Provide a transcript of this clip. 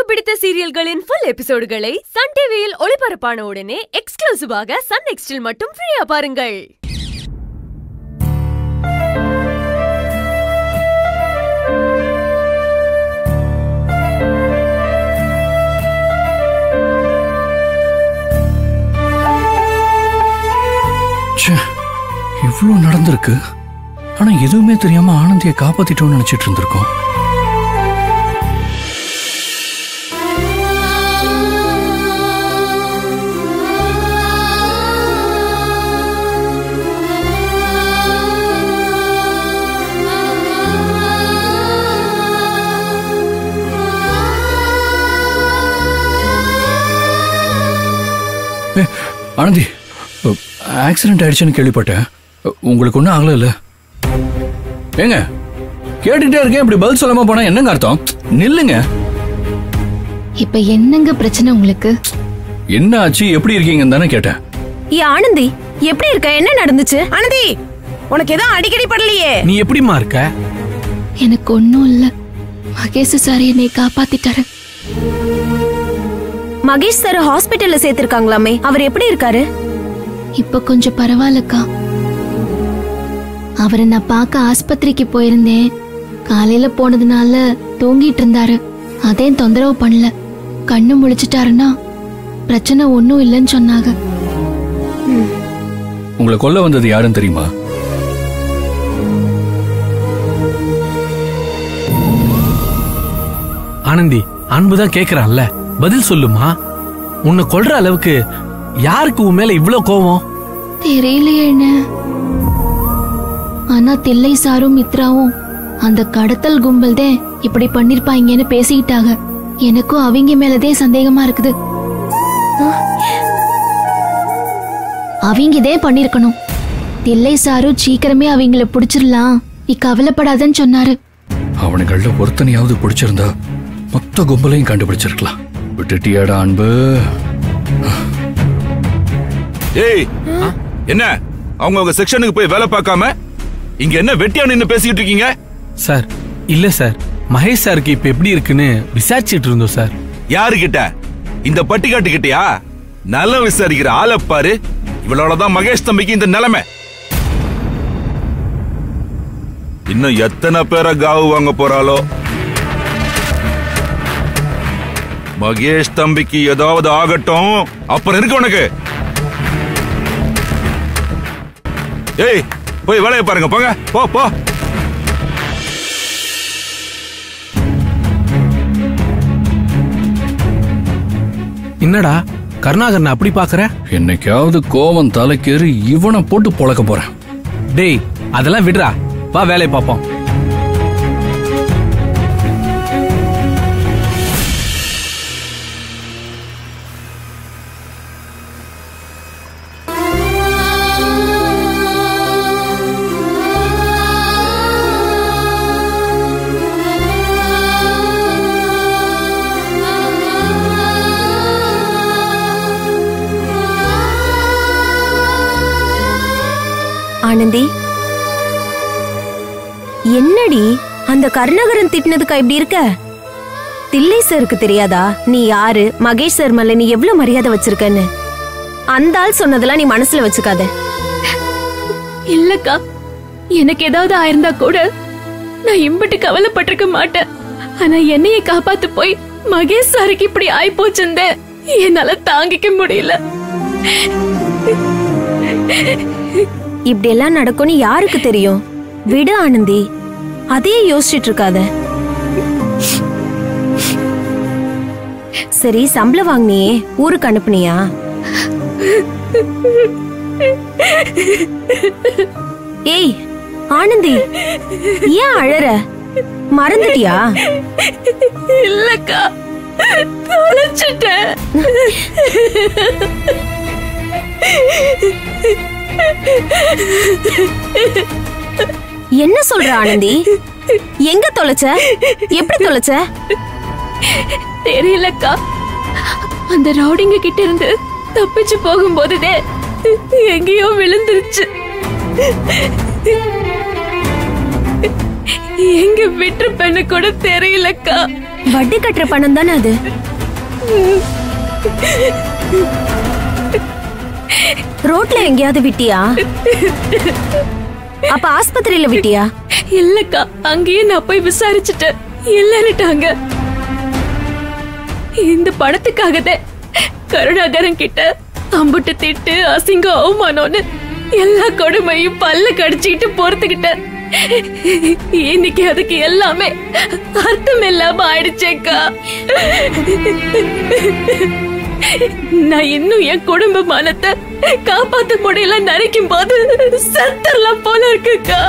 பிடித்த சீரியல்களின் full எபிசோடுகளை Sun டிவியில் ஒளிபரப்பான உடனே எக்ஸ்க்ளூசிவாக சன் நெக்ஸ்டில் மட்டும் ஃப்ரீயா பாருங்கள் ச்சே இவ்வளோ நடந்திருக்கு ஆனா எதுவுமே தெரியாம ஆனந்தியை காப்பாத்திட்டோம்னு நினைச்சிட்டு இருந்திருக்கோம் ஏ, ஆனந்தி ஆக்சிடென்ட் ஆயிடுச்சுன்னு கேள்விப்பட்டேன் அ, உங்களுக்கு ஒன்றும் ஆகல இல்ல ஏங்க கேட்டுட்டே இருக்கேன் இப்படி பதில் சொல்லாம போனா என்னங்க அர்த்தம் நில்லுங்க இப்ப என்னங்க பிரச்சனை உங்களுக்கு என்ன ஆச்சு எப்படி இருக்கீங்கன்னு தானே கேட்டேன் ஏ ஆனந்தி எப்படி இருக்க என்ன நடந்துச்சு ஆனந்தி உனக்கு எதுவும் அடிக்கடி படலையே நீ எப்படிம்மா இருக்க எனக்கு ஒண்ணும் இல்ல மகேஷ் சார் என்னை காப்பாத்திட்டாரு மகேஷ் சார் ஹாஸ்பிட்டல்ல சேர்த்திருக்காங்களாமே அவர் எப்படி இருக்காரு இப்ப கொஞ்சம் பரவாயில்லக்கா அவரை நான் பார்க்க ஆஸ்பத்திரிக்கு போயிருந்தேன் காலையில போனதுனால தூங்கிட்டு இருந்தாரு அதையும் தொந்தரவு பண்ணல கண்ணு முழிச்சிட்டாருன்னா பிரச்சனை ஒண்ணும் இல்லைன்னு சொன்னாங்க உங்களை கொல்ல வந்தது யாருன்னு தெரியுமா ஆனந்தி அன்புதான் கேக்குறான்ல பதில் சொல்லுமா உன்னை கொல்ற அளவுக்கு யாருக்கு உன் மேல இவ்ளோ கோவம் தெரியலையே என்ன ஆனா தில்லை சாரும் மித்ராவும் அந்த கடத்தல் கும்பல் தான் இப்படி பண்ணிருப்பாங்கன்னு பேசிக்கிட்டாங்க எனக்கும் அவங்க மேலதே சந்தேகமா இருக்குது அவங்கதே பண்ணிருக்கணும் தில்லை சாரும் சீக்கிரமே அவங்கள பிடிச்சிடலாம் நீ கவலைப்படாதன்னு சொன்னாரு அவனுங்கள ஒருத்தனையாவது பிடிச்சிருந்தா மொத்த கும்பலையும் கண்டுபிடிச்சிருக்கலாம் விட்டுட்டியாடா அன்பு ஏய் என்ன அவங்க அவங்க செக்ஷனுக்கு போய் வேலை பார்க்காம இங்க என்ன வெட்டியா நின்னு பேசிக்கிட்டு இருக்கீங்க சார் இல்ல சார் மகேஷ் சாருக்கு இப்ப எப்படி இருக்குன்னு விசாரிச்சிட்டு இருந்தோம் சார் யாருகிட்ட இந்த பட்டிக்காட்டு கிட்டயா நல்ல விசாரிக்கிற ஆளை பாரு இவளோடதான் மகேஷ் தம்பிக்கு இந்த நிலைமை இன்னும் எத்தனை பேரை காவு வாங்க போறாளோ மகேஷ் தம்பிக்கு ஏதாவது ஆகட்டும் அப்புறம் இருக்கு உனக்கு ஏய் போய் வேலையை பாருங்க போங்க போ போ என்னடா கருணாகரன் அப்படி பாக்குற என்னைக்காவது கோவம் தலைக்கேறி இவனை போட்டு பொழக்க போறேன் டேய் அதெல்லாம் விடுறா வா வேலையை பார்ப்போம் ஆனந்தி என்னடி அந்த கருணாகரன் திட்டினதுக்கா இப்படி இருக்க தில்லை சாருக்கு தெரியாதா நீ யாரு மகேஷ் சார் மேல நீ எவ்வளவு மரியாதை வச்சிருக்கன்னு அந்த ஆள் சொன்னதெல்லாம் நீ மனசுல வச்சுக்காத இல்லக்கா எனக்கு ஏதாவது ஆயிருந்தா கூட நான் இம்பிட்டு கவலைப்பட்டிருக்க மாட்டேன் ஆனா என்னைய காப்பாத்து போய் மகேஷ் சாருக்கு இப்படி ஆயிப்போச்சுந்த என்னால தாங்கிக்க முடியல இப்படி எல்லாம் நடக்கும்னு யாருக்கு தெரியும் விடு ஆனந்தி அதையே யோசிச்சுட்டு இருக்காத சரி சம்பளம் வாங்கினியே ஊருக்கு அனுப்புனியா ஏய் ஆனந்தி ஏன் அழற மறந்துட்டியா இல்லக்கா தொலைச்சிட்டேன் என்ன சொல்ற ஆனந்தி எங்க தொலைச்ச எப்படி தொலைச்ச தெரியலக்கா அந்த ரவுடிங்க கிட்ட இருந்து தப்பிச்சு போகும்போதுதே எங்கேயோ விழுந்துருச்சு எங்க விட்டுருப்பேன்னு கூட தெரியலக்கா வட்டி கட்டுற பணம் தானே அது ரோட்ல எங்கேயாவது விட்டியா அப்ப ஆஸ்பத்திரியில விட்டியா இல்லக்கா அங்கேயே நான் போய் விசாரிச்சுட்டேன் இல்லன்னுட்டாங்க இந்த படத்துக்காக தான் கருணாகரன் கிட்ட அம்புட்டு திட்டு அசிங்கம் அவமானம்னு எல்லா கொடுமையும் பல்ல கடிச்சுக்கிட்டு பொறுத்துக்கிட்டேன் இன்னைக்கு அதுக்கு எல்லாமே அர்த்தம் இல்லாம ஆயிடுச்சேக்கா நான் இன்னும் என் குடும்ப மானத்தை காப்பாத்த முடியல நினைக்கும் போது செத்தரலாம் போல இருக்குக்கா